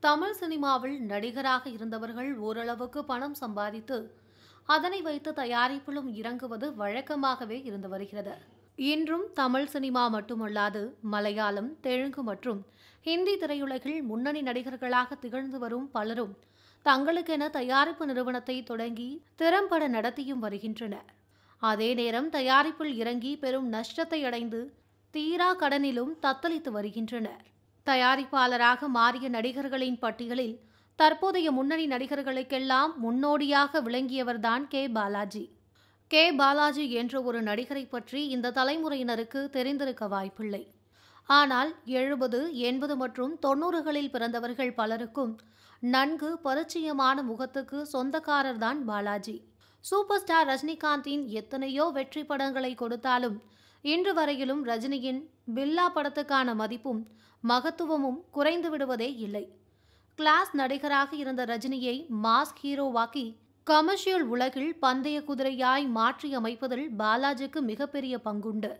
தமிழ் சினிமாவில் நடிகராக இருந்தவர்கள் ஓரளவுக்கு பணம் சம்பாதித்து அதனை வைத்து தயாரிப்பிலும் இறங்குவது வழக்கமாகவே இருந்து வருகிறது இன்றும் தமிழ் சினிமா மட்டுமல்லாது மலையாளம் தெலுங்கு மற்றும் ஹிந்தி திரையுலகில் முன்னணி நடிகர்களாக திகழ்ந்து வரும் பலரும் தங்களுக்கென தயாரிப்பு நிறுவனத்தை தொடங்கி திறம்பட நடத்தியும் வருகின்றனர் அதே நேரம் தயாரிப்பில் இறங்கி பெரும் நஷ்டத்தை அடைந்து தீரா கடனிலும் தத்தளித்து வருகின்றனர் தயாரிப்பாளராக மாறிய நடிகர்களின் பட்டியலில் தற்போதைய முன்னணி நடிகர்களுக்கெல்லாம் முன்னோடியாக விளங்கியவர்தான் கே பாலாஜி கே பாலாஜி என்ற ஒரு நடிகரை பற்றி இந்த தலைமுறையினருக்கு தெரிந்திருக்க வாய்ப்பில்லை ஆனால் எழுபது எண்பது மற்றும் தொண்ணூறுகளில் பிறந்தவர்கள் பலருக்கும் நன்கு பரிச்சயமான முகத்துக்கு சொந்தக்காரர்தான் பாலாஜி சூப்பர் ஸ்டார் ரஜினிகாந்தின் எத்தனையோ வெற்றி படங்களை கொடுத்தாலும் இன்று வரையிலும் ரஜினியின் பில்லா படத்துக்கான மதிப்பும் மகத்துவமும் குறைந்து விடுவதே இல்லை கிளாஸ் நடிகராக இருந்த ரஜினியை மாஸ் ஹீரோவாக்கி கமர்ஷியல் உலகில் பந்தய குதிரையாய் மாற்றி அமைப்பதில் பாலாஜிக்கு மிகப்பெரிய பங்குண்டு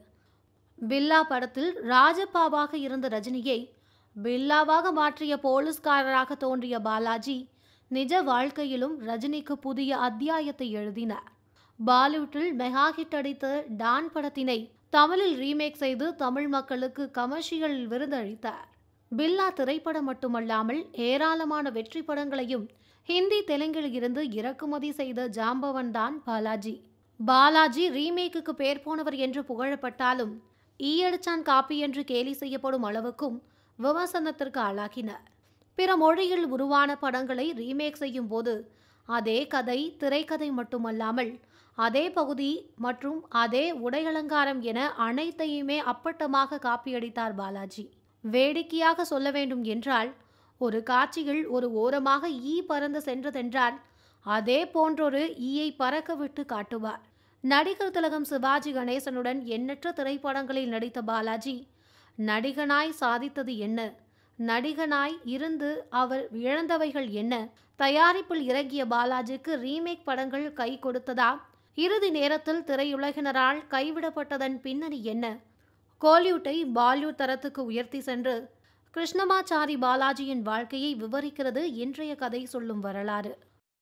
பில்லா படத்தில் ராஜப்பாவாக இருந்த ரஜினியை பில்லாவாக மாற்றிய போலீஸ்காரராக தோன்றிய பாலாஜி நிஜ வாழ்க்கையிலும் ரஜினிக்கு புதிய அத்தியாயத்தை எழுதினார் பாலிவுட்டில் மெகா ஹிட் அடித்த டான் படத்தினை தமிழில் ரீமேக் செய்து தமிழ் மக்களுக்கு கமர்ஷியல் விருதளித்தார் பில்லா திரைப்படம் மட்டுமல்லாமல் ஏராளமான வெற்றி படங்களையும் ஹிந்தி தெலுங்கில் இருந்து இறக்குமதி செய்த ஜாம்பவன் தான் பாலாஜி பாலாஜி ரீமேக்குக்கு பேர் போனவர் என்று புகழப்பட்டாலும் ஈயடிச்சான் காப்பி என்று கேலி செய்யப்படும் அளவுக்கும் விமர்சனத்திற்கு ஆளாகினார் பிற மொழியில் உருவான படங்களை ரீமேக் செய்யும் போது அதே கதை திரைக்கதை மட்டுமல்லாமல் அதே பகுதி மற்றும் அதே உடையலங்காரம் என அனைத்தையுமே அப்பட்டமாக காப்பியடித்தார் பாலாஜி வேடிக்கையாக சொல்ல வேண்டும் என்றால் ஒரு காட்சியில் ஒரு ஓரமாக ஈ பறந்து சென்றதென்றால் அதே போன்றொரு ஈயை பறக்க விட்டு காட்டுவார் நடிகர் திலகம் சிவாஜி கணேசனுடன் எண்ணற்ற திரைப்படங்களில் நடித்த பாலாஜி நடிகனாய் சாதித்தது என்ன நடிகனாய் இருந்து அவர் இழந்தவைகள் என்ன தயாரிப்பில் இறங்கிய பாலாஜிக்கு ரீமேக் படங்கள் கை கொடுத்ததா இறுதி நேரத்தில் திரையுலகினரால் கைவிடப்பட்டதன் பின்னணி என்ன கோலிவுட்டை பாலிவுட் தரத்துக்கு உயர்த்தி சென்று கிருஷ்ணமாச்சாரி பாலாஜியின் வாழ்க்கையை விவரிக்கிறது இன்றைய கதை சொல்லும் வரலாறு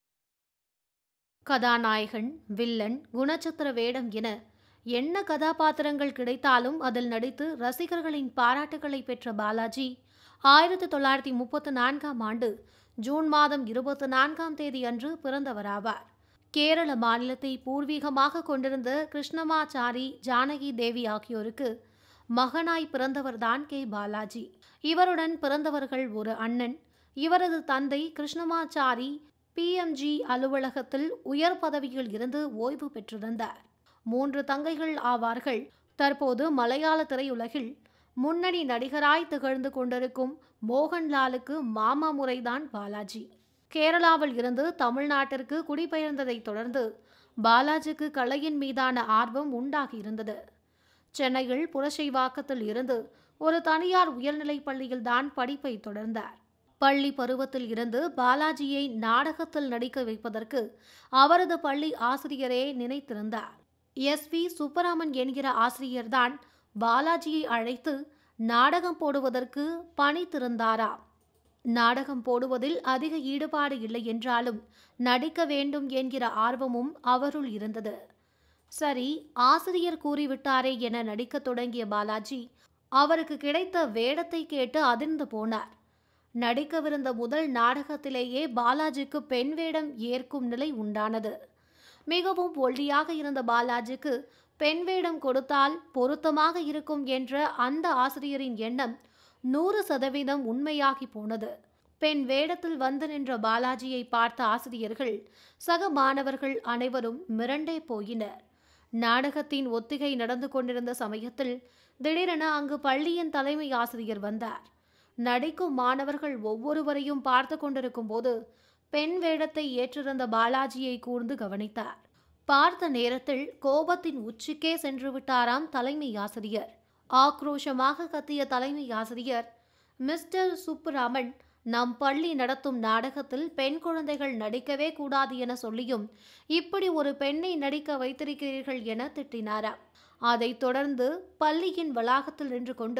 கதாநாயகன் வில்லன் குணச்சித்திர வேடம் என என்ன கதாபாத்திரங்கள் கிடைத்தாலும் அதில் நடித்து ரசிகர்களின் பாராட்டுகளை பெற்ற பாலாஜி ஆயிரத்தி தொள்ளாயிரத்தி முப்பத்து நான்காம் ஆண்டு ஜூன் மாதம் இருபத்தி நான்காம் தேதி அன்று பிறந்தவராவார் கேரள மாநிலத்தை பூர்வீகமாக கொண்டிருந்த கிருஷ்ணமாச்சாரி ஜானகி தேவி ஆகியோருக்கு மகனாய் பிறந்தவர்தான் கே பாலாஜி இவருடன் பிறந்தவர்கள் ஒரு அண்ணன் இவரது தந்தை கிருஷ்ணமாச்சாரி பிஎம்ஜி அலுவலகத்தில் உயர் பதவியில் இருந்து ஓய்வு பெற்றிருந்தார் மூன்று தங்கைகள் ஆவார்கள் தற்போது மலையாள திரையுலகில் முன்னணி நடிகராய் திகழ்ந்து கொண்டிருக்கும் மோகன்லாலுக்கு மாமா முறைதான் பாலாஜி கேரளாவில் இருந்து தமிழ்நாட்டிற்கு குடிபெயர்ந்ததைத் தொடர்ந்து பாலாஜிக்கு கலையின் மீதான ஆர்வம் உண்டாகியிருந்தது சென்னையில் புரசைவாக்கத்தில் இருந்து ஒரு தனியார் உயர்நிலைப் பள்ளியில்தான் படிப்பை தொடர்ந்தார் பள்ளி பருவத்தில் இருந்து பாலாஜியை நாடகத்தில் நடிக்க வைப்பதற்கு அவரது பள்ளி ஆசிரியரே நினைத்திருந்தார் எஸ் வி சுப்பராமன் என்கிற ஆசிரியர்தான் பாலாஜியை அழைத்து நாடகம் போடுவதற்கு பணித்திருந்தாரா நாடகம் போடுவதில் அதிக ஈடுபாடு இல்லை என்றாலும் நடிக்க வேண்டும் என்கிற ஆர்வமும் அவருள் இருந்தது சரி ஆசிரியர் கூறிவிட்டாரே என நடிக்கத் தொடங்கிய பாலாஜி அவருக்கு கிடைத்த வேடத்தை கேட்டு அதிர்ந்து போனார் நடிக்கவிருந்த முதல் நாடகத்திலேயே பாலாஜிக்கு பெண் வேடம் ஏற்கும் நிலை உண்டானது மிகவும் ஒல்லியாக இருந்த பாலாஜிக்கு பெண் வேடம் கொடுத்தால் பொருத்தமாக இருக்கும் என்ற அந்த ஆசிரியரின் எண்ணம் நூறு சதவீதம் உண்மையாகி போனது பெண் வேடத்தில் வந்து நின்ற பாலாஜியை பார்த்த ஆசிரியர்கள் சக மாணவர்கள் அனைவரும் மிரண்டே போயினர் நாடகத்தின் ஒத்திகை நடந்து கொண்டிருந்த சமயத்தில் திடீரென அங்கு பள்ளியின் தலைமை ஆசிரியர் வந்தார் நடிக்கும் மாணவர்கள் ஒவ்வொருவரையும் பார்த்து கொண்டிருக்கும் போது பெண் வேடத்தை ஏற்றிருந்த பாலாஜியை கூர்ந்து கவனித்தார் பார்த்த நேரத்தில் கோபத்தின் உச்சிக்கே சென்று விட்டாராம் தலைமை ஆசிரியர் ஆக்ரோஷமாக கத்திய தலைமை ஆசிரியர் மிஸ்டர் சுப்புராமன் நம் பள்ளி நடத்தும் நாடகத்தில் பெண் குழந்தைகள் நடிக்கவே கூடாது என சொல்லியும் இப்படி ஒரு பெண்ணை நடிக்க வைத்திருக்கிறீர்கள் என திட்டினாராம் அதைத் தொடர்ந்து பள்ளியின் வளாகத்தில் நின்று கொண்டு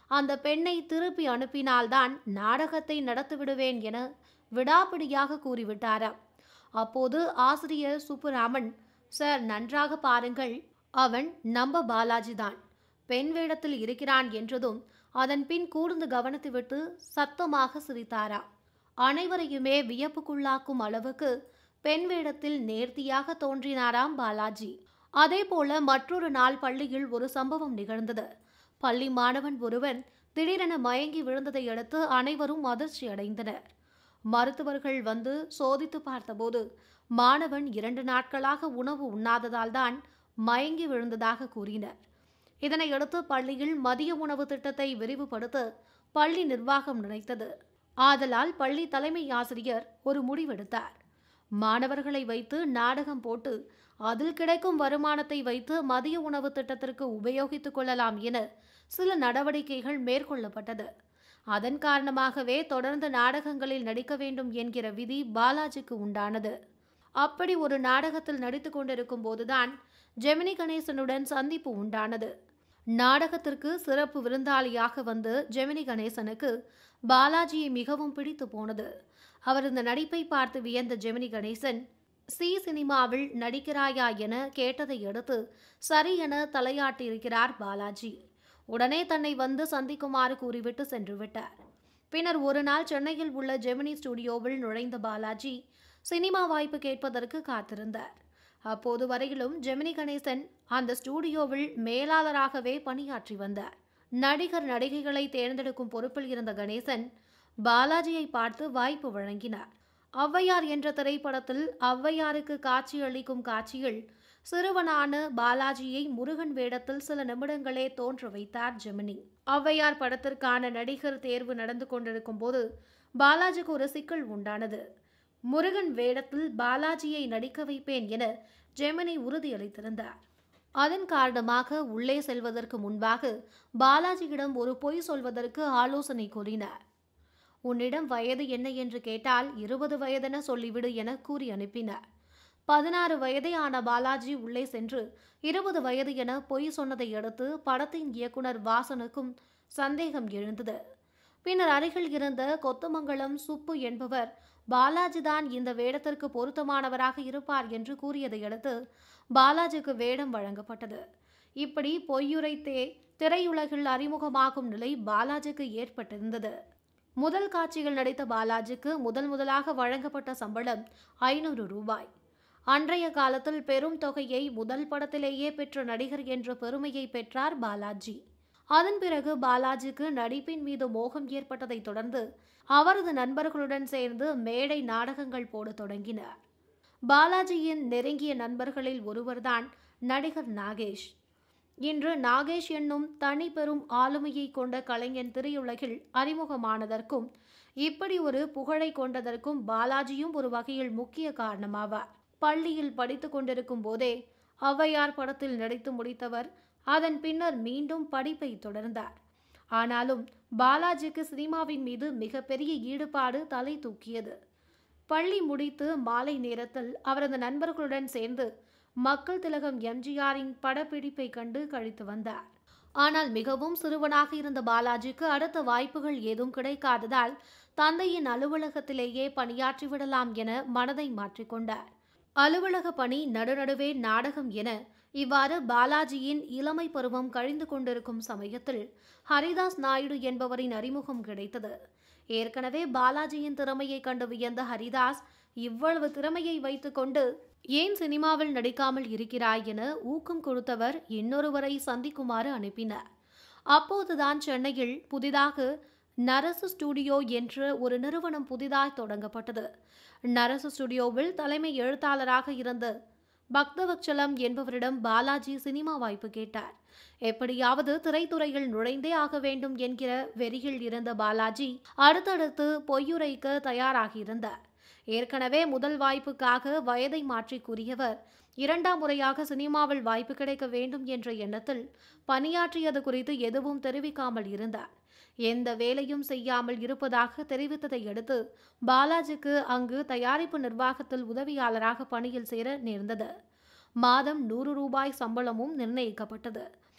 அந்த பெண்ணை திருப்பி அனுப்பினால்தான் நாடகத்தை நடத்திவிடுவேன் என விடாப்பிடியாக கூறிவிட்டாராம் அப்போது ஆசிரியர் சுப்புராமன் சார் நன்றாக பாருங்கள் அவன் நம்ப பாலாஜி தான் பெண் வேடத்தில் இருக்கிறான் என்றதும் அதன் பின் கூர்ந்து கவனித்துவிட்டு சத்தமாக சிரித்தாராம் அனைவரையுமே வியப்புக்குள்ளாக்கும் அளவுக்கு பெண் வேடத்தில் நேர்த்தியாக தோன்றினாராம் பாலாஜி அதேபோல மற்றொரு நாள் பள்ளியில் ஒரு சம்பவம் நிகழ்ந்தது பள்ளி மாணவன் ஒருவன் திடீரென மயங்கி விழுந்ததை அடுத்து அனைவரும் அதிர்ச்சி அடைந்தனர் மருத்துவர்கள் வந்து சோதித்து பார்த்தபோது மாணவன் இரண்டு நாட்களாக உணவு உண்ணாததால் தான் மயங்கி விழுந்ததாக கூறினர் இதனையடுத்து பள்ளியில் மதிய உணவு திட்டத்தை விரிவுபடுத்த பள்ளி நிர்வாகம் நினைத்தது ஆதலால் பள்ளி தலைமை ஆசிரியர் ஒரு முடிவெடுத்தார் மாணவர்களை வைத்து நாடகம் போட்டு அதில் கிடைக்கும் வருமானத்தை வைத்து மதிய உணவு திட்டத்திற்கு உபயோகித்துக் கொள்ளலாம் என சில நடவடிக்கைகள் மேற்கொள்ளப்பட்டது அதன் காரணமாகவே தொடர்ந்து நாடகங்களில் நடிக்க வேண்டும் என்கிற விதி பாலாஜிக்கு உண்டானது அப்படி ஒரு நாடகத்தில் நடித்துக் கொண்டிருக்கும் போதுதான் ஜெமினி கணேசனுடன் சந்திப்பு உண்டானது நாடகத்திற்கு சிறப்பு விருந்தாளியாக வந்து ஜெமினி கணேசனுக்கு பாலாஜியை மிகவும் பிடித்து போனது அவர் இந்த நடிப்பை பார்த்து வியந்த ஜெமினி கணேசன் சி சினிமாவில் நடிக்கிறாயா என கேட்டதை அடுத்து சரி என தலையாட்டியிருக்கிறார் பாலாஜி உடனே தன்னை வந்து சந்திக்குமாறு கூறிவிட்டு சென்று விட்டார் பின்னர் ஒரு நாள் சென்னையில் உள்ள ஜெமினி ஸ்டுடியோவில் நுழைந்த பாலாஜி சினிமா வாய்ப்பு கேட்பதற்கு காத்திருந்தார் அப்போது வரையிலும் ஜெமினி கணேசன் அந்த ஸ்டூடியோவில் மேலாளராகவே பணியாற்றி வந்தார் நடிகர் நடிகைகளை தேர்ந்தெடுக்கும் பொறுப்பில் இருந்த கணேசன் பாலாஜியை பார்த்து வாய்ப்பு வழங்கினார் ஔவையார் என்ற திரைப்படத்தில் ஔவையாருக்கு காட்சியளிக்கும் காட்சியில் சிறுவனான பாலாஜியை முருகன் வேடத்தில் சில நிமிடங்களே தோன்ற வைத்தார் ஜெமினி ஔவையார் படத்திற்கான நடிகர் தேர்வு நடந்து கொண்டிருக்கும் போது பாலாஜிக்கு ஒரு சிக்கல் உண்டானது முருகன் வேடத்தில் பாலாஜியை நடிக்க வைப்பேன் என ஜெமினி உறுதியளித்திருந்தார் அதன் காரணமாக உள்ளே செல்வதற்கு முன்பாக பாலாஜியிடம் ஒரு பொய் சொல்வதற்கு ஆலோசனை கூறினார் உன்னிடம் வயது என்ன என்று கேட்டால் இருபது வயதென சொல்லிவிடு என கூறி அனுப்பினார் பதினாறு வயதே ஆன பாலாஜி உள்ளே சென்று இருபது வயது என பொய் சொன்னதை அடுத்து படத்தின் இயக்குனர் வாசனுக்கும் சந்தேகம் எழுந்தது பின்னர் அருகில் இருந்த கொத்தமங்கலம் சுப்பு என்பவர் பாலாஜிதான் இந்த வேடத்திற்கு பொருத்தமானவராக இருப்பார் என்று கூறியதை அடுத்து பாலாஜிக்கு வேடம் வழங்கப்பட்டது இப்படி பொய்யுரைத்தே திரையுலகில் அறிமுகமாகும் நிலை பாலாஜிக்கு ஏற்பட்டிருந்தது முதல் காட்சியில் நடித்த பாலாஜிக்கு முதல் முதலாக வழங்கப்பட்ட சம்பளம் ஐநூறு ரூபாய் அன்றைய காலத்தில் பெரும் தொகையை முதல் படத்திலேயே பெற்ற நடிகர் என்ற பெருமையை பெற்றார் பாலாஜி அதன் பிறகு பாலாஜிக்கு நடிப்பின் மீது மோகம் ஏற்பட்டதைத் தொடர்ந்து அவரது நண்பர்களுடன் சேர்ந்து மேடை நாடகங்கள் போடத் தொடங்கினார் பாலாஜியின் நெருங்கிய நண்பர்களில் ஒருவர்தான் நடிகர் நாகேஷ் இன்று நாகேஷ் என்னும் தனி பெரும் ஆளுமையை கொண்ட கலைஞன் திரையுலகில் அறிமுகமானதற்கும் இப்படி ஒரு புகழை கொண்டதற்கும் பாலாஜியும் ஒரு வகையில் முக்கிய காரணமாவார் பள்ளியில் படித்து கொண்டிருக்கும் போதே ஔவையார் படத்தில் நடித்து முடித்தவர் அதன் பின்னர் மீண்டும் படிப்பை தொடர்ந்தார் ஆனாலும் பாலாஜிக்கு சினிமாவின் மீது மிகப்பெரிய ஈடுபாடு தலை தூக்கியது பள்ளி முடித்து மாலை நேரத்தில் அவரது நண்பர்களுடன் சேர்ந்து மக்கள் திலகம் எம்ஜிஆரின் படப்பிடிப்பை கண்டு கழித்து வந்தார் ஆனால் மிகவும் சிறுவனாக இருந்த பாலாஜிக்கு அடுத்த வாய்ப்புகள் ஏதும் கிடைக்காததால் தந்தையின் அலுவலகத்திலேயே பணியாற்றி விடலாம் என மனதை மாற்றிக்கொண்டார் அலுவலக பணி நடுநடுவே நாடகம் என இவ்வாறு பாலாஜியின் இளமை பருவம் கழிந்து கொண்டிருக்கும் சமயத்தில் ஹரிதாஸ் நாயுடு என்பவரின் அறிமுகம் கிடைத்தது ஏற்கனவே பாலாஜியின் திறமையை கண்டு வியந்த ஹரிதாஸ் இவ்வளவு திறமையை வைத்துக்கொண்டு ஏன் சினிமாவில் நடிக்காமல் இருக்கிறாய் என ஊக்கம் கொடுத்தவர் இன்னொருவரை சந்திக்குமாறு அனுப்பினார் அப்போதுதான் சென்னையில் புதிதாக நரசு ஸ்டுடியோ என்ற ஒரு நிறுவனம் புதிதாய் தொடங்கப்பட்டது நரசு ஸ்டுடியோவில் தலைமை எழுத்தாளராக இருந்த பக்தவச்சலம் என்பவரிடம் பாலாஜி சினிமா வாய்ப்பு கேட்டார் எப்படியாவது திரைத்துறையில் நுழைந்தே ஆக வேண்டும் என்கிற வெறியில் இருந்த பாலாஜி அடுத்தடுத்து பொய்யுரைக்க தயாராகியிருந்தார் ஏற்கனவே முதல் வாய்ப்புக்காக வயதை மாற்றி கூறியவர் இரண்டாம் முறையாக சினிமாவில் வாய்ப்பு கிடைக்க வேண்டும் என்ற எண்ணத்தில் பணியாற்றியது குறித்து எதுவும் தெரிவிக்காமல் இருந்தார் எந்த வேலையும் செய்யாமல் இருப்பதாக தெரிவித்ததை அடுத்து பாலாஜிக்கு அங்கு தயாரிப்பு நிர்வாகத்தில் உதவியாளராக பணியில் சேர நேர்ந்தது மாதம் நூறு ரூபாய் சம்பளமும் நிர்ணயிக்கப்பட்டது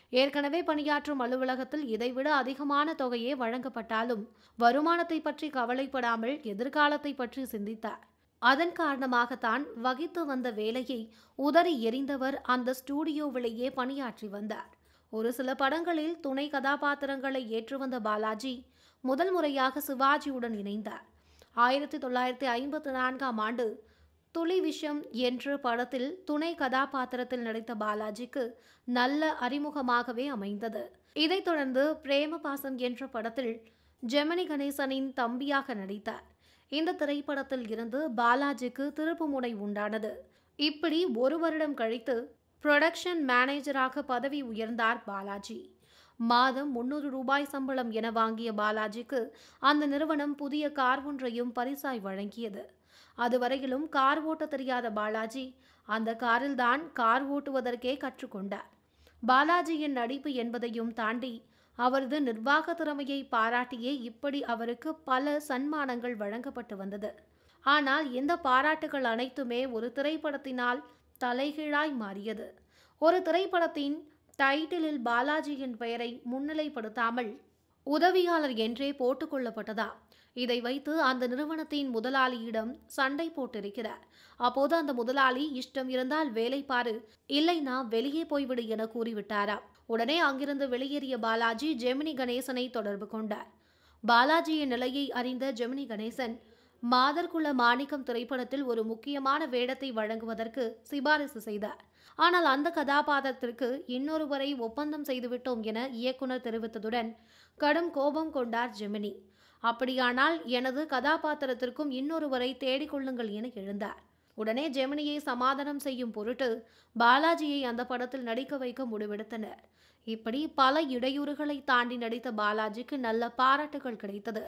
ஏற்கனவே பணியாற்றும் அலுவலகத்தில் இதைவிட அதிகமான தொகையே வழங்கப்பட்டாலும் வருமானத்தை பற்றி கவலைப்படாமல் எதிர்காலத்தை பற்றி சிந்தித்தார் அதன் காரணமாகத்தான் வகித்து வந்த வேலையை உதறி எறிந்தவர் அந்த ஸ்டூடியோவிலேயே பணியாற்றி வந்தார் ஒரு சில படங்களில் துணை கதாபாத்திரங்களை ஏற்று வந்த பாலாஜி முதல் முறையாக சிவாஜியுடன் இணைந்தார் ஆயிரத்தி தொள்ளாயிரத்தி ஐம்பத்தி நான்காம் ஆண்டு துளி விஷம் என்ற படத்தில் துணை கதாபாத்திரத்தில் நடித்த பாலாஜிக்கு நல்ல அறிமுகமாகவே அமைந்தது இதைத் தொடர்ந்து பிரேம பாசம் என்ற படத்தில் ஜெமினி கணேசனின் தம்பியாக நடித்தார் இந்த திரைப்படத்தில் இருந்து பாலாஜிக்கு திருப்புமுனை உண்டானது இப்படி ஒரு வருடம் கழித்து புரொடக்ஷன் மேனேஜராக பதவி உயர்ந்தார் பாலாஜி மாதம் முன்னூறு ரூபாய் சம்பளம் என வாங்கிய பாலாஜிக்கு அந்த நிறுவனம் புதிய கார் ஒன்றையும் பரிசாய் வழங்கியது அதுவரையிலும் கார் ஓட்ட தெரியாத பாலாஜி அந்த காரில்தான் கார் ஓட்டுவதற்கே கற்றுக்கொண்டார் பாலாஜியின் நடிப்பு என்பதையும் தாண்டி அவரது நிர்வாக திறமையை பாராட்டியே இப்படி அவருக்கு பல சன்மானங்கள் வழங்கப்பட்டு வந்தது ஆனால் இந்த பாராட்டுகள் அனைத்துமே ஒரு திரைப்படத்தினால் தலைகீழாய் மாறியது ஒரு திரைப்படத்தின் டைட்டிலில் பாலாஜியின் பெயரை முன்னிலைப்படுத்தாமல் உதவியாளர் என்றே போட்டுக்கொள்ளப்பட்டதா இதை வைத்து அந்த நிறுவனத்தின் முதலாளியிடம் சண்டை போட்டிருக்கிறார் அப்போது அந்த முதலாளி இஷ்டம் இருந்தால் வேலை பாரு இல்லைனா வெளியே போய்விடு என கூறிவிட்டாராம் உடனே அங்கிருந்து வெளியேறிய பாலாஜி ஜெமினி கணேசனை தொடர்பு கொண்டார் பாலாஜியின் நிலையை அறிந்த ஜெமினி கணேசன் மாதர்குல மாணிக்கம் திரைப்படத்தில் ஒரு முக்கியமான வேடத்தை வழங்குவதற்கு சிபாரிசு செய்தார் ஆனால் அந்த கதாபாத்திரத்திற்கு இன்னொருவரை ஒப்பந்தம் செய்துவிட்டோம் என இயக்குனர் தெரிவித்ததுடன் கடும் கோபம் கொண்டார் ஜெமினி அப்படியானால் எனது கதாபாத்திரத்திற்கும் இன்னொருவரை தேடிக்கொள்ளுங்கள் என எழுந்தார் உடனே ஜெமினியை சமாதானம் செய்யும் பொருட்டு பாலாஜியை அந்த படத்தில் நடிக்க வைக்க முடிவெடுத்தனர் இப்படி பல இடையூறுகளை தாண்டி நடித்த பாலாஜிக்கு நல்ல பாராட்டுகள் கிடைத்தது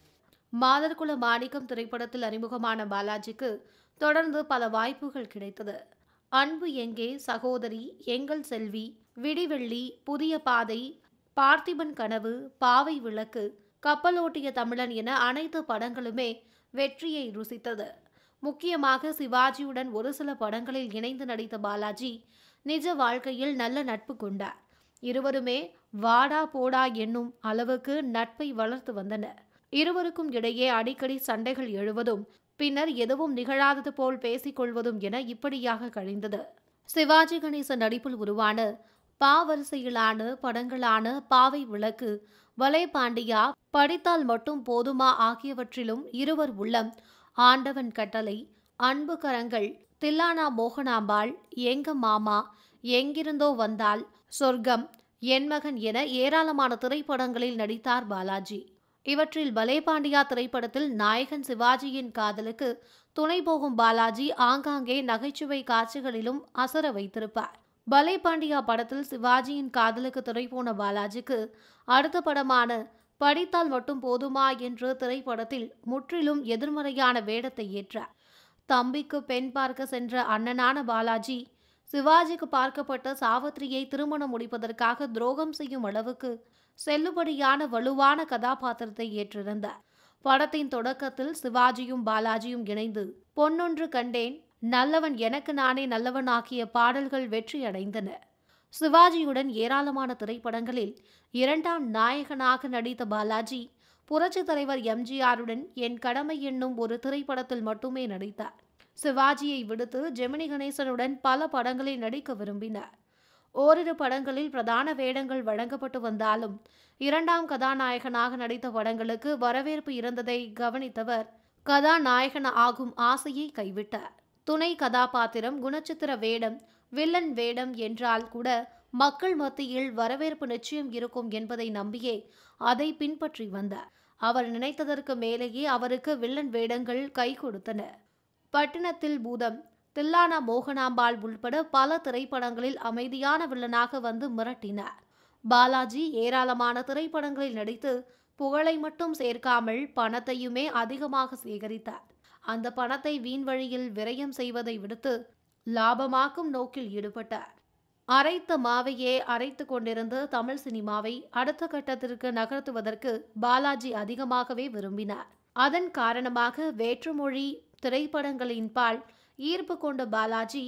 மாதர்குல மாணிக்கம் திரைப்படத்தில் அறிமுகமான பாலாஜிக்கு தொடர்ந்து பல வாய்ப்புகள் கிடைத்தது அன்பு எங்கே சகோதரி எங்கள் செல்வி விடிவெள்ளி புதிய பாதை பார்த்திபன் கனவு பாவை விளக்கு கப்பலோட்டிய தமிழன் என அனைத்து படங்களுமே வெற்றியை ருசித்தது முக்கியமாக சிவாஜியுடன் ஒரு சில படங்களில் இணைந்து நடித்த பாலாஜி நிஜ வாழ்க்கையில் நல்ல நட்பு கொண்டார் இருவருமே வாடா போடா என்னும் அளவுக்கு நட்பை வளர்த்து வந்தனர் இருவருக்கும் இடையே அடிக்கடி சண்டைகள் எழுவதும் பின்னர் எதுவும் நிகழாதது போல் பேசிக்கொள்வதும் என இப்படியாக கழிந்தது சிவாஜி கணேசன் நடிப்பில் உருவான பா வரிசையிலான படங்களான பாவை விளக்கு வலே பாண்டியா படித்தால் மட்டும் போதுமா ஆகியவற்றிலும் இருவர் உள்ளம் ஆண்டவன் கட்டளை அன்பு கரங்கள் தில்லானா மோகனாம்பாள் எங்க மாமா எங்கிருந்தோ வந்தால் சொர்க்கம் என் மகன் என ஏராளமான திரைப்படங்களில் நடித்தார் பாலாஜி இவற்றில் பலே பாண்டியா திரைப்படத்தில் நாயகன் சிவாஜியின் காதலுக்கு துணை போகும் பாலாஜி ஆங்காங்கே நகைச்சுவை காட்சிகளிலும் அசர வைத்திருப்பார் பலே பாண்டியா படத்தில் சிவாஜியின் காதலுக்கு துணை போன பாலாஜிக்கு அடுத்த படமான படித்தால் மட்டும் போதுமா என்ற திரைப்படத்தில் முற்றிலும் எதிர்மறையான வேடத்தை ஏற்றார் தம்பிக்கு பெண் பார்க்க சென்ற அண்ணனான பாலாஜி சிவாஜிக்கு பார்க்கப்பட்ட சாவத்திரியை திருமணம் முடிப்பதற்காக துரோகம் செய்யும் அளவுக்கு செல்லுபடியான வலுவான கதாபாத்திரத்தை ஏற்றிருந்தார் படத்தின் தொடக்கத்தில் சிவாஜியும் பாலாஜியும் இணைந்து பொன்னொன்று கண்டேன் நல்லவன் எனக்கு நானே நல்லவன் ஆக்கிய பாடல்கள் வெற்றி அடைந்தன சிவாஜியுடன் ஏராளமான திரைப்படங்களில் இரண்டாம் நாயகனாக நடித்த பாலாஜி புரட்சி தலைவர் எம்ஜிஆருடன் என் கடமை என்னும் ஒரு திரைப்படத்தில் மட்டுமே நடித்தார் சிவாஜியை விடுத்து ஜெமினி கணேசனுடன் பல படங்களில் நடிக்க விரும்பினார் ஓரிரு படங்களில் பிரதான வேடங்கள் வழங்கப்பட்டு வந்தாலும் இரண்டாம் கதாநாயகனாக நடித்த படங்களுக்கு வரவேற்பு இருந்ததை கவனித்தவர் கதாநாயகன் ஆகும் ஆசையை கைவிட்டார் துணை கதாபாத்திரம் குணச்சித்திர வேடம் வில்லன் வேடம் என்றால் கூட மக்கள் மத்தியில் வரவேற்பு நிச்சயம் இருக்கும் என்பதை நம்பியே அதை பின்பற்றி வந்தார் அவர் நினைத்ததற்கு மேலேயே அவருக்கு வில்லன் வேடங்கள் கை கொடுத்தன பட்டினத்தில் பூதம் தில்லானா மோகனாம்பாள் உள்பட பல திரைப்படங்களில் அமைதியான வில்லனாக வந்து மிரட்டினார் பாலாஜி ஏராளமான திரைப்படங்களில் நடித்து புகழை மட்டும் சேர்க்காமல் பணத்தையுமே அதிகமாக சேகரித்தார் அந்த பணத்தை வீண் வழியில் விரயம் செய்வதை விடுத்து லாபமாக்கும் நோக்கில் ஈடுபட்டார் அரைத்த மாவையே அரைத்து கொண்டிருந்த தமிழ் சினிமாவை அடுத்த கட்டத்திற்கு நகர்த்துவதற்கு பாலாஜி அதிகமாகவே விரும்பினார் அதன் காரணமாக வேற்றுமொழி திரைப்படங்களின் பால் ஈர்ப்பு கொண்ட பாலாஜி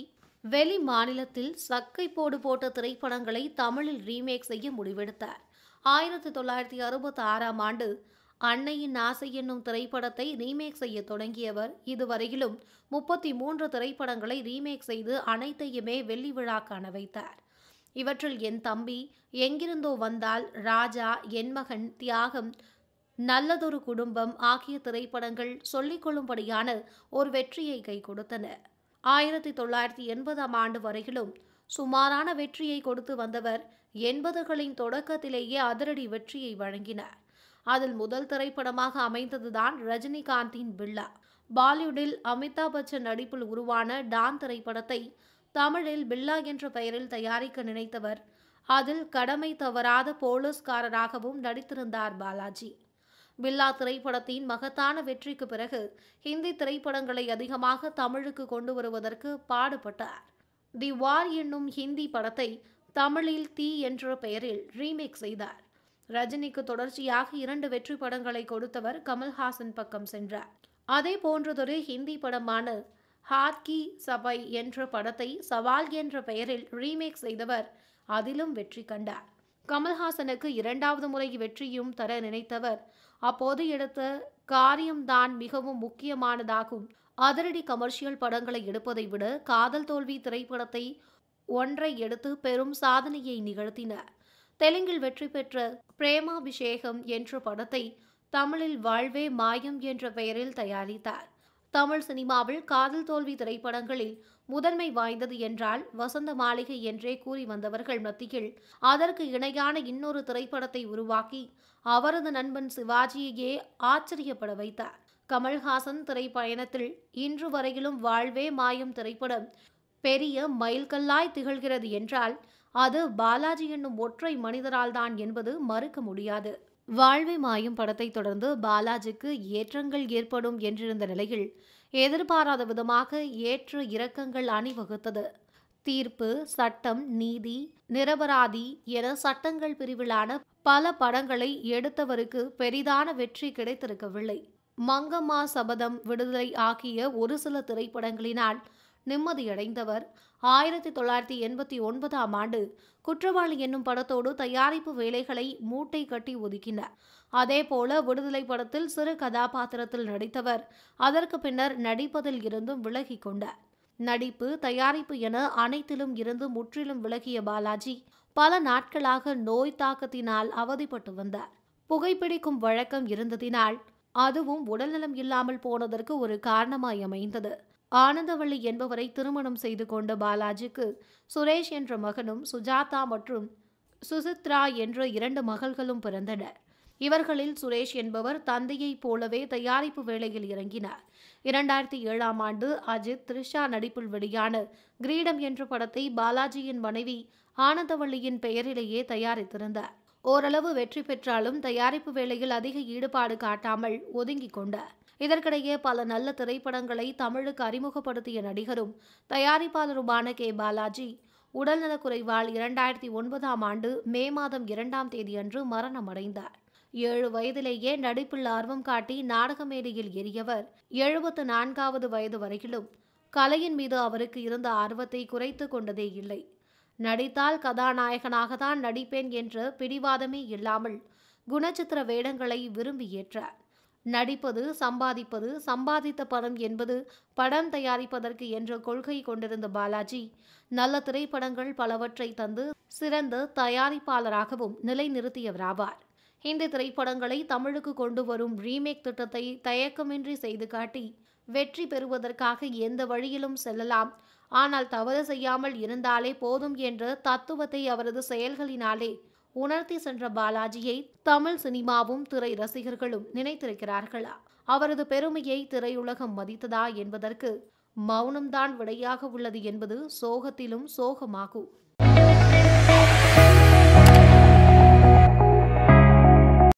வெளி மாநிலத்தில் சக்கை போடு போட்ட திரைப்படங்களை தமிழில் ரீமேக் செய்ய முடிவெடுத்தார் ஆயிரத்தி தொள்ளாயிரத்தி அறுபத்தி ஆறாம் ஆண்டு அன்னையின் ஆசை என்னும் திரைப்படத்தை ரீமேக் செய்ய தொடங்கியவர் இதுவரையிலும் முப்பத்தி மூன்று திரைப்படங்களை ரீமேக் செய்து அனைத்தையுமே வெள்ளி விழா காண வைத்தார் இவற்றில் என் தம்பி எங்கிருந்தோ வந்தால் ராஜா என் மகன் தியாகம் நல்லதொரு குடும்பம் ஆகிய திரைப்படங்கள் சொல்லிக்கொள்ளும்படியான ஒரு வெற்றியை கை கொடுத்தன ஆயிரத்தி தொள்ளாயிரத்தி எண்பதாம் ஆண்டு வரையிலும் சுமாரான வெற்றியை கொடுத்து வந்தவர் எண்பதுகளின் தொடக்கத்திலேயே அதிரடி வெற்றியை வழங்கினார் அதில் முதல் திரைப்படமாக அமைந்ததுதான் ரஜினிகாந்தின் பில்லா பாலிவுட்டில் அமிதாப் பச்சன் நடிப்பில் உருவான டான் திரைப்படத்தை தமிழில் பில்லா என்ற பெயரில் தயாரிக்க நினைத்தவர் அதில் கடமை தவறாத போலீஸ்காரராகவும் நடித்திருந்தார் பாலாஜி பில்லா திரைப்படத்தின் மகத்தான வெற்றிக்கு பிறகு ஹிந்தி திரைப்படங்களை அதிகமாக தமிழுக்கு கொண்டு வருவதற்கு பாடுபட்டார் தி வார் என்னும் ஹிந்தி படத்தை தமிழில் தீ என்ற பெயரில் ரீமேக் செய்தார் ரஜினிக்கு தொடர்ச்சியாக இரண்டு வெற்றி படங்களை கொடுத்தவர் கமல்ஹாசன் பக்கம் சென்றார் அதே போன்றதொரு ஹிந்தி படமான ஹாத் கி சபை என்ற படத்தை சவால் என்ற பெயரில் ரீமேக் செய்தவர் அதிலும் வெற்றி கண்டார் கமல்ஹாசனுக்கு இரண்டாவது முறை வெற்றியும் தர நினைத்தவர் அப்போது எடுத்த காரியம்தான் மிகவும் முக்கியமானதாகும் அதிரடி கமர்ஷியல் படங்களை எடுப்பதை விட காதல் தோல்வி திரைப்படத்தை ஒன்றை எடுத்து பெரும் சாதனையை நிகழ்த்தினார் தெலுங்கில் வெற்றி பெற்ற பிரேமாபிஷேகம் என்ற படத்தை தமிழில் வாழ்வே மாயம் என்ற பெயரில் தயாரித்தார் தமிழ் சினிமாவில் காதல் தோல்வி திரைப்படங்களில் முதன்மை வாய்ந்தது என்றால் வசந்த மாளிகை என்றே கூறி வந்தவர்கள் மத்தியில் அதற்கு இணையான இன்னொரு திரைப்படத்தை உருவாக்கி அவரது நண்பன் சிவாஜியையே ஆச்சரியப்பட வைத்தார் கமல்ஹாசன் திரைப்பயணத்தில் இன்று வரையிலும் வாழ்வே மாயம் திரைப்படம் பெரிய மைல்கல்லாய் திகழ்கிறது என்றால் அது பாலாஜி என்னும் ஒற்றை மனிதரால் தான் என்பது மறுக்க முடியாது வாழ்வை மாயும் படத்தை தொடர்ந்து பாலாஜிக்கு ஏற்றங்கள் ஏற்படும் என்றிருந்த நிலையில் எதிர்பாராத விதமாக ஏற்ற இறக்கங்கள் அணிவகுத்தது தீர்ப்பு சட்டம் நீதி நிரபராதி என சட்டங்கள் பிரிவிலான பல படங்களை எடுத்தவருக்கு பெரிதான வெற்றி கிடைத்திருக்கவில்லை மங்கம்மா சபதம் விடுதலை ஆகிய ஒரு சில திரைப்படங்களினால் நிம்மதியடைந்தவர் ஆயிரத்தி தொள்ளாயிரத்தி எண்பத்தி ஒன்பதாம் ஆண்டு குற்றவாளி என்னும் படத்தோடு தயாரிப்பு வேலைகளை மூட்டை கட்டி ஒதுக்கினார் அதேபோல விடுதலை படத்தில் சிறு கதாபாத்திரத்தில் நடித்தவர் அதற்கு பின்னர் நடிப்பதில் இருந்தும் விலகிக் கொண்டார் நடிப்பு தயாரிப்பு என அனைத்திலும் இருந்து முற்றிலும் விலகிய பாலாஜி பல நாட்களாக நோய் தாக்கத்தினால் அவதிப்பட்டு வந்தார் புகைப்பிடிக்கும் வழக்கம் இருந்ததினால் அதுவும் உடல்நலம் இல்லாமல் போனதற்கு ஒரு காரணமாய் அமைந்தது ஆனந்தவள்ளி என்பவரை திருமணம் செய்து கொண்ட பாலாஜிக்கு சுரேஷ் என்ற மகனும் சுஜாதா மற்றும் சுசித்ரா என்ற இரண்டு மகள்களும் பிறந்தனர் இவர்களில் சுரேஷ் என்பவர் தந்தையைப் போலவே தயாரிப்பு வேலையில் இறங்கினார் இரண்டாயிரத்தி ஏழாம் ஆண்டு அஜித் த்ரிஷா நடிப்பில் வெளியான கிரீடம் என்ற படத்தை பாலாஜியின் மனைவி ஆனந்தவள்ளியின் பெயரிலேயே தயாரித்திருந்தார் ஓரளவு வெற்றி பெற்றாலும் தயாரிப்பு வேலையில் அதிக ஈடுபாடு காட்டாமல் ஒதுங்கிக் கொண்டார் இதற்கிடையே பல நல்ல திரைப்படங்களை தமிழுக்கு அறிமுகப்படுத்திய நடிகரும் தயாரிப்பாளருமான கே பாலாஜி உடல்நலக்குறைவால் இரண்டாயிரத்தி ஒன்பதாம் ஆண்டு மே மாதம் இரண்டாம் தேதியன்று மரணமடைந்தார் ஏழு வயதிலேயே நடிப்பில் ஆர்வம் காட்டி நாடக மேடையில் ஏறியவர் எழுபத்து நான்காவது வயது வரையிலும் கலையின் மீது அவருக்கு இருந்த ஆர்வத்தை குறைத்து கொண்டதே இல்லை நடித்தால் கதாநாயகனாக தான் நடிப்பேன் என்ற பிடிவாதமே இல்லாமல் குணச்சித்திர வேடங்களை விரும்பி ஏற்றார் நடிப்பது சம்பாதிப்பது சம்பாதித்த பணம் என்பது படம் தயாரிப்பதற்கு என்ற கொள்கை கொண்டிருந்த பாலாஜி நல்ல திரைப்படங்கள் பலவற்றை தந்து சிறந்த தயாரிப்பாளராகவும் நிலைநிறுத்தியவராவார் ஹிந்தி திரைப்படங்களை தமிழுக்கு கொண்டு வரும் ரீமேக் திட்டத்தை தயக்கமின்றி செய்து காட்டி வெற்றி பெறுவதற்காக எந்த வழியிலும் செல்லலாம் ஆனால் தவறு செய்யாமல் இருந்தாலே போதும் என்ற தத்துவத்தை அவரது செயல்களினாலே உணர்த்தி சென்ற பாலாஜியை தமிழ் சினிமாவும் திரை ரசிகர்களும் நினைத்திருக்கிறார்களா அவரது பெருமையை திரையுலகம் மதித்ததா என்பதற்கு மௌனம்தான் விடையாக உள்ளது என்பது சோகத்திலும் சோகமாகும்